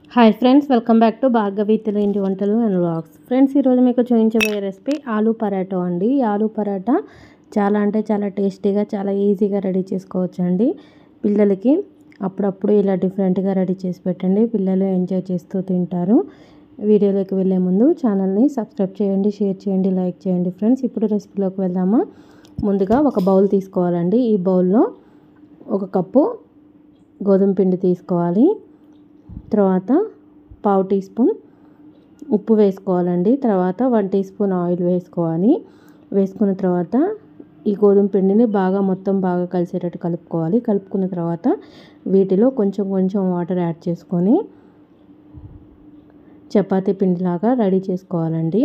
hi friends welcome back to Bhargavi Telugu ఇంటి వంటలు and vlogs friends ఈరోజు మీకు చూపించబోయే రెసిపీ ఆలూ పరాటో అండి ఈ ఆలూ పరాటా చాలా అంటే చాలా టేస్టీగా చాలా ఈజీగా రెడీ చేసుకోవచ్చు అండి పిల్లలకి అప్పుడప్పుడు ఇలా డిఫరెంట్గా రెడీ చేసి పెట్టండి పిల్లలు ఎంజాయ్ చేస్తూ తింటారు వీడియోలోకి వెళ్ళే ముందు ఛానల్ని సబ్స్క్రైబ్ చేయండి షేర్ చేయండి లైక్ చేయండి ఫ్రెండ్స్ ఇప్పుడు రెసిపీలోకి వెళ్దామా ముందుగా ఒక బౌల్ తీసుకోవాలండి ఈ బౌల్లో ఒక కప్పు గోధుమ పిండి తీసుకోవాలి తర్వాత పావు టీ స్పూన్ ఉప్పు వేసుకోవాలండి తర్వాత వన్ టీ స్పూన్ ఆయిల్ వేసుకోవాలి వేసుకున్న తర్వాత ఈ గోధుమ పిండిని బాగా మొత్తం బాగా కలిసేటట్టు కలుపుకోవాలి కలుపుకున్న తర్వాత వీటిలో కొంచెం కొంచెం వాటర్ యాడ్ చేసుకొని చపాతీ పిండిలాగా రెడీ చేసుకోవాలండి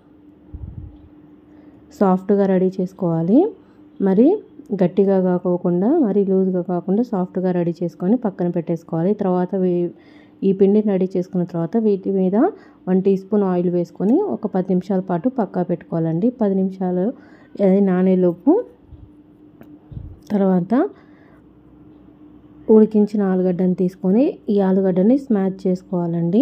సాఫ్ట్గా రెడీ చేసుకోవాలి మరి గట్టిగా కాకోకుండా మరి లూజ్గా కాకుండా సాఫ్ట్గా రెడీ చేసుకొని పక్కన పెట్టేసుకోవాలి తర్వాత ఈ పిండిని రెడీ చేసుకున్న తర్వాత వీటి మీద వన్ టీ స్పూన్ ఆయిల్ వేసుకొని ఒక పది నిమిషాల పాటు పక్కా పెట్టుకోవాలండి పది నిమిషాలు అది నానేలోపు తర్వాత ఉడికించిన ఆలుగడ్డని తీసుకొని ఈ ఆలుగడ్డని స్మాష్ చేసుకోవాలండి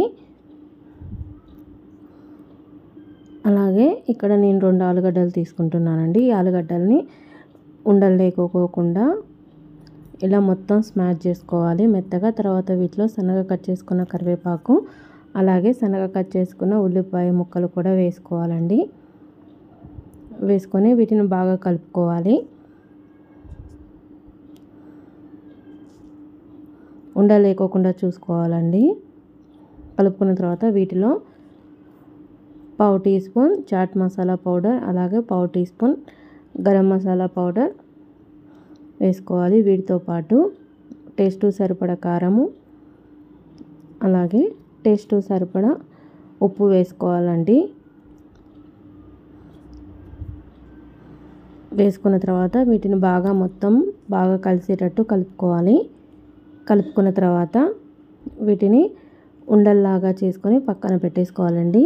అలాగే ఇక్కడ నేను రెండు ఆలుగడ్డలు తీసుకుంటున్నానండి ఈ ఆలుగడ్డల్ని ఉండలు లేకోకుండా ఇలా మొత్తం స్మాష్ చేసుకోవాలి మెత్తగా తర్వాత వీటిలో సన్నగా కట్ చేసుకున్న కరివేపాకు అలాగే సన్నగా కట్ చేసుకున్న ఉల్లిపాయ ముక్కలు కూడా వేసుకోవాలండి వేసుకొని వీటిని బాగా కలుపుకోవాలి ఉండలేకోకుండా చూసుకోవాలండి కలుపుకున్న తర్వాత వీటిలో పావు teaspoon chaat masala powder అలాగే పావు teaspoon garam masala powder వేసుకోవాలి వీటితో పాటు టేస్ట్ సరిపడ కారము అలాగే టేస్ట్ సరిపడ ఉప్పు వేసుకోవాలండి వేసుకున్న తర్వాత వీటిని బాగా మొత్తం బాగా కలిసేటట్టు కలుపుకోవాలి కలుపుకున్న తర్వాత వీటిని ఉండల్లాగా చేసుకొని పక్కన పెట్టేసుకోవాలండి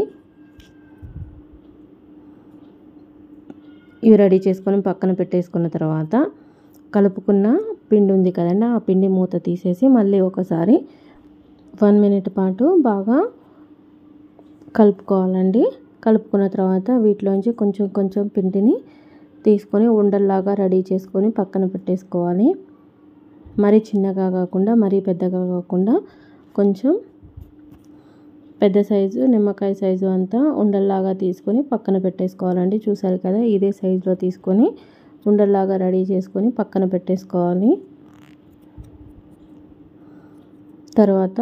ఇవి రెడీ చేసుకొని పక్కన పెట్టేసుకున్న తర్వాత కలుపుకున్న పిండి ఉంది కదండి ఆ పిండి మూత తీసేసి మళ్ళీ ఒకసారి వన్ మినిట్ పాటు బాగా కలుపుకోవాలండి కలుపుకున్న తర్వాత వీటిలోంచి కొంచెం కొంచెం పిండిని తీసుకొని ఉండల్లాగా రెడీ చేసుకొని పక్కన పెట్టేసుకోవాలి మరీ చిన్నగా కాకుండా మరీ పెద్దగా కాకుండా కొంచెం పెద్ద సైజు నిమ్మకాయ సైజు అంతా ఉండల్లాగా తీసుకొని పక్కన పెట్టేసుకోవాలండి చూసారు కదా ఇదే సైజులో తీసుకొని ఉండల్లాగా రెడీ చేసుకొని పక్కన పెట్టేసుకోవాలి తర్వాత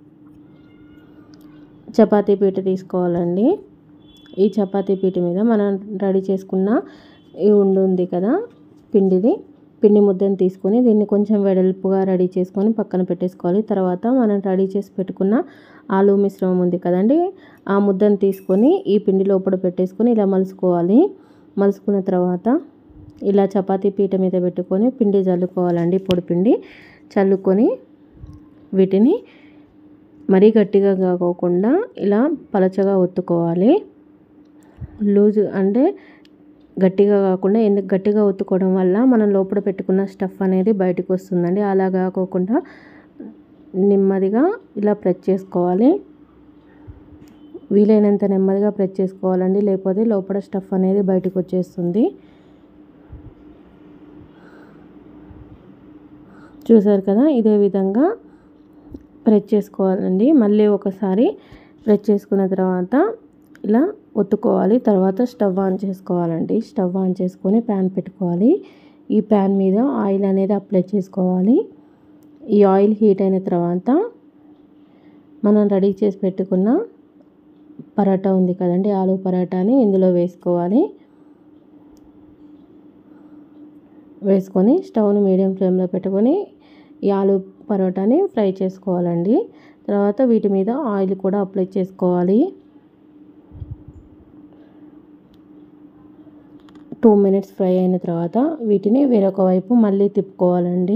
చపాతీ పీట తీసుకోవాలండి ఈ చపాతీ పీట మీద మనం రెడీ చేసుకున్న ఈ ఉండి ఉంది కదా పిండిది పిండి ముద్దను తీసుకొని దీన్ని కొంచెం వెడల్పుగా రెడీ చేసుకొని పక్కన పెట్టేసుకోవాలి తర్వాత మనం రెడీ చేసి పెట్టుకున్న ఆలు మిశ్రమం ఉంది కదండి ఆ ముద్దను తీసుకొని ఈ పిండి లోపల పెట్టేసుకొని ఇలా మలుసుకోవాలి మలుసుకున్న తర్వాత ఇలా చపాతీ పీట మీద పెట్టుకొని పిండి చల్లుకోవాలండి పొడి పిండి చల్లుకొని వీటిని మరీ గట్టిగా కాకోకుండా ఇలా పలచగా ఒత్తుకోవాలి లూజ్ అంటే గట్టిగా కాకుండా ఎందుకు గట్టిగా ఒత్తుకోవడం వల్ల మనం లోపల పెట్టుకున్న స్టఫ్ అనేది బయటకు వస్తుందండి అలా కాకోకుండా నెమ్మదిగా ఇలా ప్రెస్ చేసుకోవాలి వీలైనంత నెమ్మదిగా ప్రెస్ చేసుకోవాలండి లేకపోతే లోపల స్టఫ్ అనేది బయటకు వచ్చేస్తుంది చూసారు కదా ఇదే విధంగా ప్రెస్ చేసుకోవాలండి మళ్ళీ ఒకసారి ప్రెస్ చేసుకున్న తర్వాత ఇలా ఒత్తుకోవాలి తర్వాత స్టవ్ ఆన్ చేసుకోవాలండి స్టవ్ ఆన్ చేసుకొని ప్యాన్ పెట్టుకోవాలి ఈ ప్యాన్ మీద ఆయిల్ అనేది అప్లై చేసుకోవాలి ఈ ఆయిల్ హీట్ అయిన తర్వాత మనం రెడీ చేసి పెట్టుకున్న పరాటా ఉంది కదండి ఆలు పరాటాని ఇందులో వేసుకోవాలి వేసుకొని స్టవ్ని మీడియం ఫ్లేమ్లో పెట్టుకొని ఈ ఆలు పరోటాని ఫ్రై చేసుకోవాలండి తర్వాత వీటి మీద ఆయిల్ కూడా అప్లై చేసుకోవాలి టూ మినిట్స్ ఫ్రై అయిన తర్వాత వీటిని వేరొక వైపు మళ్ళీ తిప్పుకోవాలండి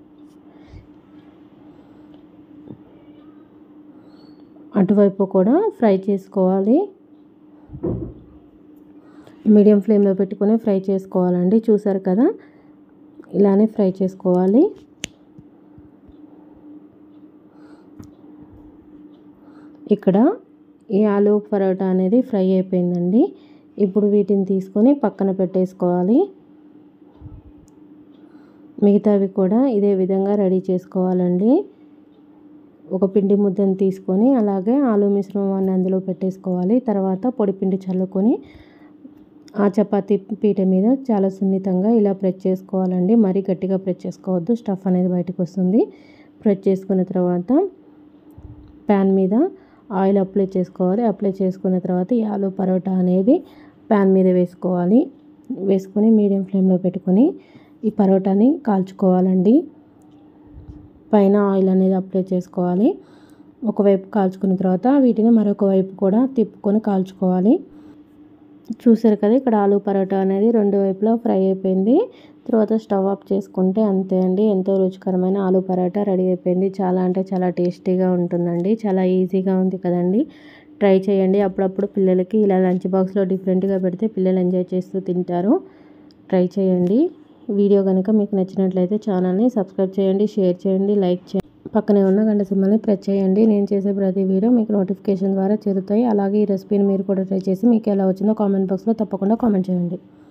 అటువైపు కూడా ఫ్రై చేసుకోవాలి మీడియం ఫ్లేమ్లో పెట్టుకొని ఫ్రై చేసుకోవాలండి చూసారు కదా ఇలానే ఫ్రై చేసుకోవాలి ఇక్కడ ఈ ఆలు పరోటా అనేది ఫ్రై అయిపోయిందండి ఇప్పుడు వీటిని తీసుకొని పక్కన పెట్టేసుకోవాలి మిగతావి కూడా ఇదే విధంగా రెడీ చేసుకోవాలండి ఒక పిండి ముద్దను తీసుకొని అలాగే ఆలు మిశ్రమాన్ని అందులో పెట్టేసుకోవాలి తర్వాత పొడి పిండి చల్లుకొని ఆ చపాతీ పీట మీద చాలా సున్నితంగా ఇలా ప్రెస్ చేసుకోవాలండి మరీ గట్టిగా ప్రెస్ చేసుకోవద్దు స్టఫ్ అనేది బయటకు వస్తుంది ప్రెస్ చేసుకున్న తర్వాత ప్యాన్ మీద ఆయిల్ అప్లై చేసుకోవాలి అప్లై చేసుకున్న తర్వాత ఈ ఆలు పరోటా అనేది ప్యాన్ మీద వేసుకోవాలి వేసుకొని మీడియం ఫ్లేమ్లో పెట్టుకొని ఈ పరోటాని కాల్చుకోవాలండి పైన ఆయిల్ అనేది అప్లై చేసుకోవాలి ఒకవైపు కాల్చుకున్న తర్వాత వీటిని మరొక వైపు కూడా తిప్పుకొని కాల్చుకోవాలి చూసారు కదా ఇక్కడ ఆలు పరోటా అనేది రెండు వైపులా ఫ్రై అయిపోయింది తర్వాత స్టవ్ ఆఫ్ చేసుకుంటే అంతే అండి ఎంతో రుచికరమైన ఆలు పరోటా రెడీ అయిపోయింది చాలా అంటే చాలా టేస్టీగా ఉంటుందండి చాలా ఈజీగా ఉంది కదండి ట్రై చేయండి అప్పుడప్పుడు పిల్లలకి ఇలా లంచ్ బాక్స్లో డిఫరెంట్గా పెడితే పిల్లలు ఎంజాయ్ చేస్తూ తింటారు ట్రై చేయండి వీడియో కనుక మీకు నచ్చినట్లయితే ఛానల్ని సబ్స్క్రైబ్ చేయండి షేర్ చేయండి లైక్ చేయండి పక్కనే ఉన్న గంట సింబల్ని ప్రెస్ చేయండి నేను చేసే ప్రతి వీడియో మీకు నోటిఫికేషన్ ద్వారా చేరుతాయి అలాగే ఈ రెసిపీని మీరు కూడా ట్రై చేసి మీకు ఎలా వచ్చిందో కామెంట్ బాక్స్లో తప్పకుండా కామెంట్ చేయండి